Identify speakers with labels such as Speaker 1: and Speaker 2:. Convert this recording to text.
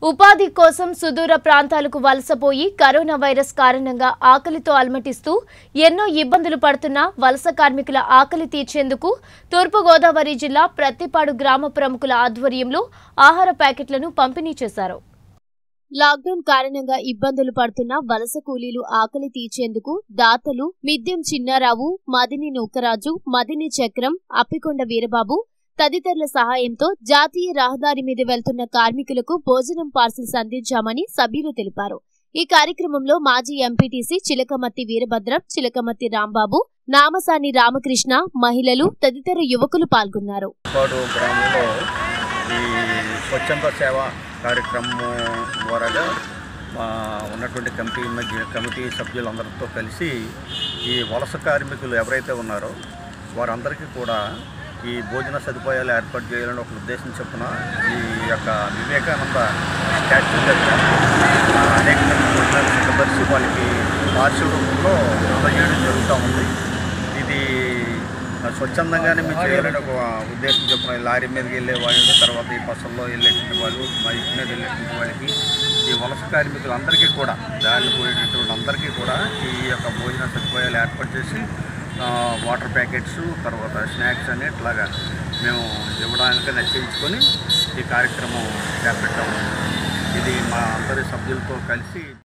Speaker 1: ఉపాధి కోసం సుదూర ప్రాంతాలకు వలసపోయి కరోనా వైరస్ కారణంగా ఆకలితో అలమటిస్తూ ఎన్నో ఇబ్బందులు పడుతున్న వలస కార్మికుల ఆకలి తీర్చేందుకు తూర్పుగోదావరి జిల్లా ప్రత్తిపాడు గ్రామ ప్రముఖుల ఆధ్వర్యంలో ఆహార ప్యాకెట్లను పంపిణీ చేశారు లాక్డౌన్ కారణంగా ఇబ్బందులు పడుతున్న వలస కూలీలు ఆకలి తీర్చేందుకు దాతలు మిద్యం చిన్నారావు మదిని నూకరాజు మదిని చక్రం అప్పికొండ వీరబాబు తదితరుల సహాయంతో జాతీయ రహదారి మీద వెళ్తున్న కార్మికులకు భోజనం పార్సిల్స్ అందించామని సభ్యులు తెలిపారు ఈ కార్యక్రమంలో మాజీ ఎంపీటీసీ చిలకమత్తి వీరభద్రం చిలకమత్తి రాంబాబు నామసాని రామకృష్ణ మహిళలు తదితర యువకులు పాల్గొన్నారు
Speaker 2: పాడు గ్రామంలో ఈ స్వచ్ఛంద సేవ కార్యక్రమం ద్వారాగా మా ఉన్నటువంటి కమిటీ మధ్య కమిటీ సభ్యులందరితో కలిసి ఈ వలస కార్మికులు ఎవరైతే ఉన్నారో వారందరికీ కూడా ఈ భోజన సదుపాయాలు ఏర్పాటు చేయాలని ఒక ఉద్దేశం చొప్పున ఈ యొక్క వివేకానంద స్టాచ్యూ దగ్గర ఆ, అనేక మంది భోజనాలు సిద్ధపరిచి వాళ్ళకి పార్సల్ రూపంలో అందజేయడం జరుగుతూ ఉంది ఇది ఆ, స్వచ్ఛందంగానే మేము చేయాలని ఒక ఉద్దేశం చొప్పున ఈ లారీ మీదకి వెళ్ళే వాళ్ళు తర్వాత ఈ బస్సుల్లో వెళ్ళేటువంటి వాళ్ళు బైక్ మీద వెళ్ళేటువంటి వాళ్ళకి ఈ వలస కార్మికులందరికీ కూడా దారిని పోయేటటువంటి అందరికీ కూడా ఈ యొక్క భోజన సదుపాయాలు ఏర్పాటు చేసి ఆ, వాటర్ ప్యాకెట్స్ తర్వాత స్నాక్స్ అని ఇట్లాగా మేము ఇవ్వడానికి నిశ్చయించుకొని ఈ కార్యక్రమం చేపట్టాము ఇది మా అందరి సభ్యులతో కలిసి